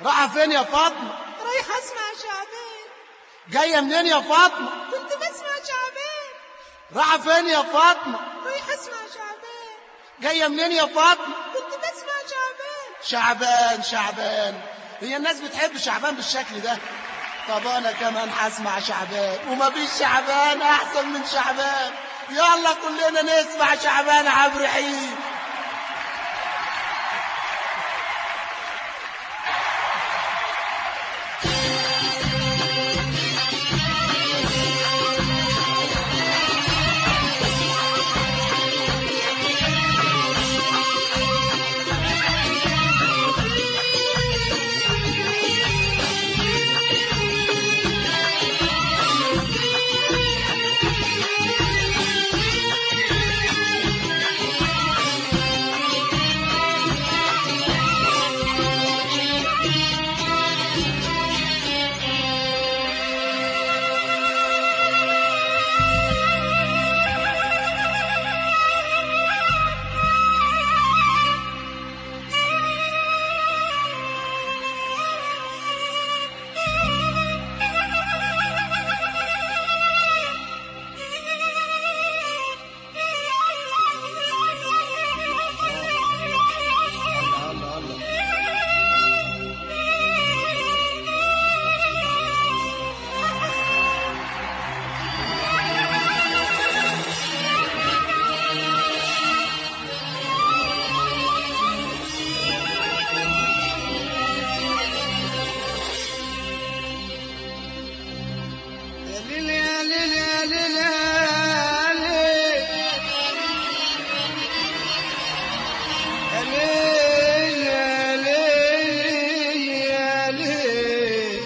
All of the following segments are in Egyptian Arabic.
رايحة فين يا فاطمة رايحة اسمع شعبان جاية منين يا فاطمة كنت بسمع شعبان رايحة فين يا فاطمة رايحة اسمع شعبان جاية منين يا فاطمة كنت بسمع شعبان شعبان شعبان هي الناس بتحب شعبان بالشكل ده طب انا كمان هسمع شعبان وما فيش شعبان احسن من شعبان يلا كلنا نسمع شعبان عبد الرحيم الله الله الله يا ليل يا ليل يا ليل يا ليل يا ليل يا ليل يا ليل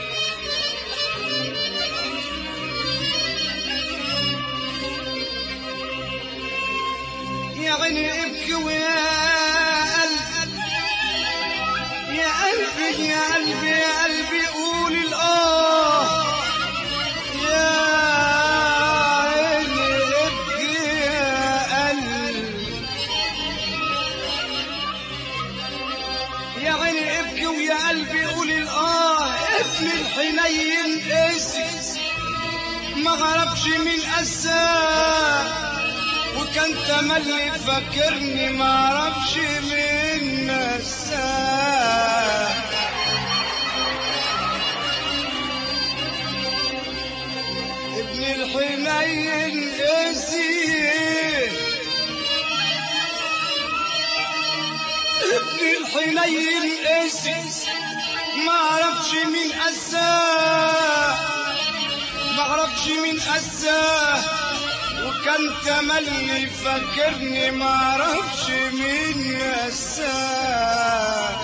يا عيني ابكي ويا قلبي يا قلبي يا قلبي يا قلبي قول الآه يا عيني ابكي يا قلبي يا عيني ابكي ويا قلبي قول الآه ابن الحنين قاسي ما غربش من أساه وكان تملي فاكرني ما عرفش من نساه ابن الحنين قاسي ابن الحنين قاسي ما عرفش من أساه ما عرفش من أساه وكان تملي فاكرني ما عرفش من أساه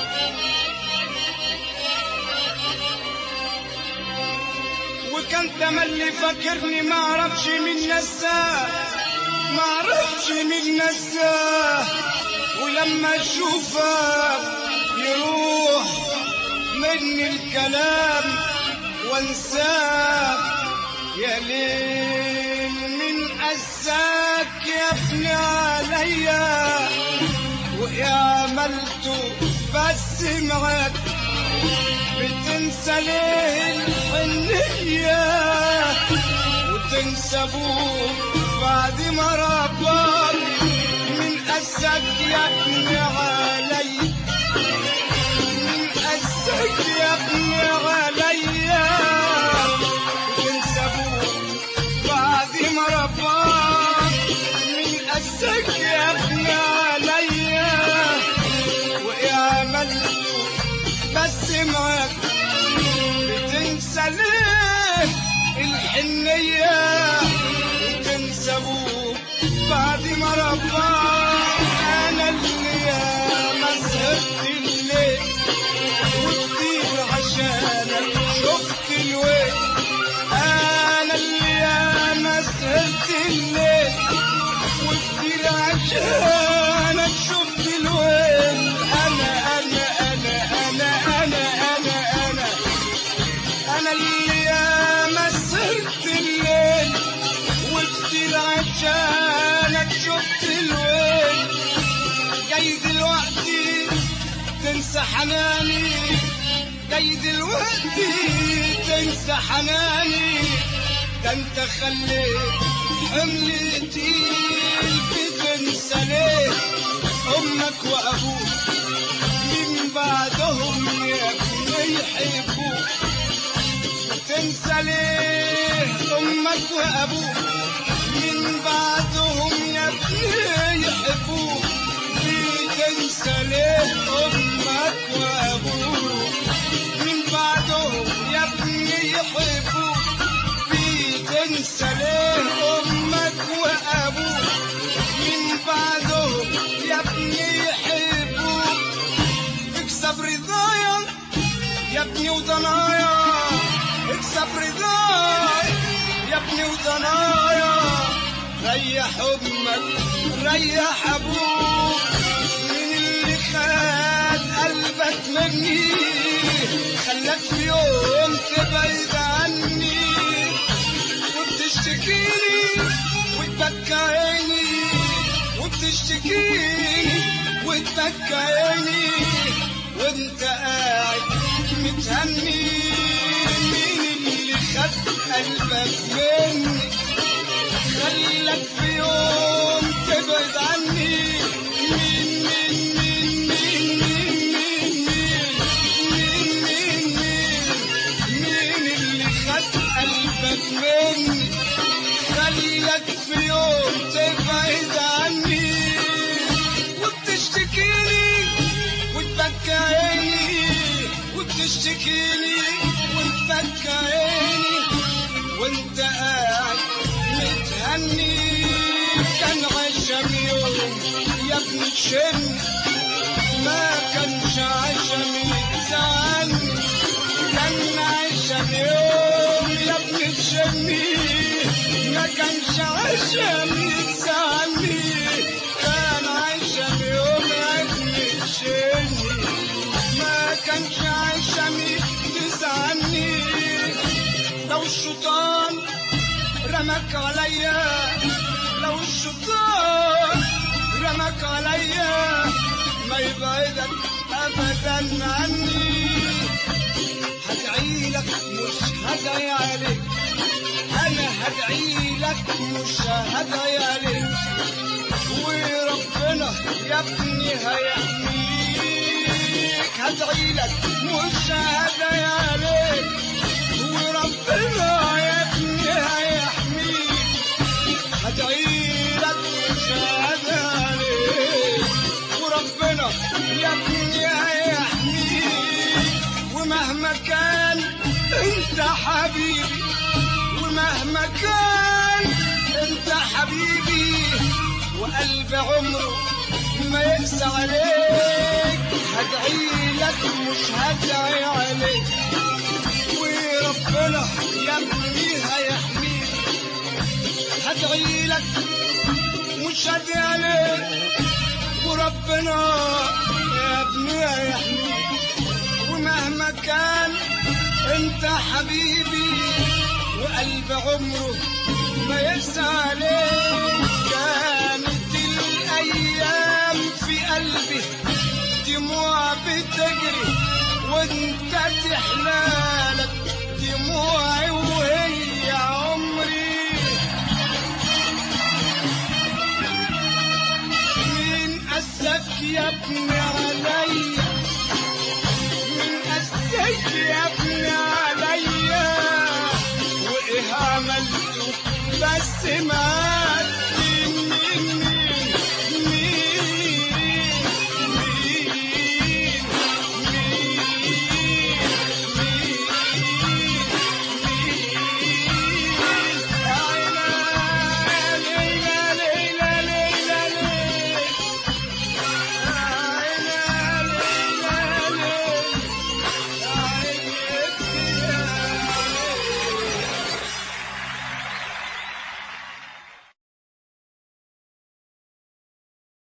وكان تملي فاكرني ما عرفش من نساه ما عرفش من نساه ولما اشوفك يروح مني الكلام وانساك يا ليل من أساك يا ابني عليا ويا عملته بس معاك بتنسى ليه الحنية وتنسى ابوك بعد ما رباني من أساك يا ابني عليا من أساك يا ابني عليا وتنسى ابوك بعد ما رباني من أساك يا ابني عليا ويا عملته بس معاك بتنسى ليه الحنية وتنسى ابوك بعد ما رباك انا اللي يا ما سهرت الليل وكتير عشانك شفت الويل انا اللي يا ما سهرت الليل وكتير عشانك شفت الويل انا انا انا انا انا انا انا انا اللي يا ما سهرت الليل وكتير عشانك شفت الويل جاي دلوقتي تنسى حناني زي دلوقتي تنسى حناني ده انت خليت حملي تقيل بتنسى ليه امك وابوك من بعدهم يا ابني يحبوك تنسى ليه امك وابوك من بعدهم يا ابني يحبوك ليه تنسى ليه امك وابوك من بعدهم يا ابني يحبوك ليه تنسى ليه امك وابوك من بعدهم يا ابني يحبوك اكسب رضايا يا ابني وضنايا اكسب رضايا يا ابني وضنايا ريح امك ريح ابوك من اللي خد قلبك مني خلاك في يوم تبعد عني وبتشتكيني وتبكى عيني وبتشتكيني وتبكى عيني وانت قاعد متهني مين اللي خد قلبك مني خلك في يوم تبعد عني مين مين مين مين مين مين مين مين مين مين اللي خد قلبك مني خلك في يوم تبعد عني وبتشتكيني وتبكى عيني وبتشتكيني وتبكى عيني وانت قاعد متهني كان عشم يوم يا ابني تشن ما كانش عشم يتزعلني كان عشم يوم يا ابني تشني ما كانش عشم يتزعلني كان عشم يوم يا ابني تشني ما كانش عشم يتزعلني لو الشيطان رمك عليا لو الشيطان رمك عليا ما يبعدك ابدا عني هدعي لك مش هدعي عليك انا هدعي لك مش هدعي عليك وربنا يا ابني هيحميك هدعي لك مش هدعي عليك وربنا يا ابني هيحميك هدعي لك مش هدعي عليك وربنا يا ابني هيحميك ومهما كان انت حبيبي ومهما كان انت حبيبي وقلب عمره ما يقسى عليك هدعي لك مش هدعي عليك وربنا يا ابني هيحميك هدعي لك مش هدعي عليك وربنا يا ابني هيحميك ومهما كان انت حبيبي وقلب عمره ما يقسى عليك كانت الايام في قلبي دموع بتجري وانت تحلالك دموعي وهي عمري مين قسك يا ابني عليا مين قسك يا ابني عليا وايه عملته بس ما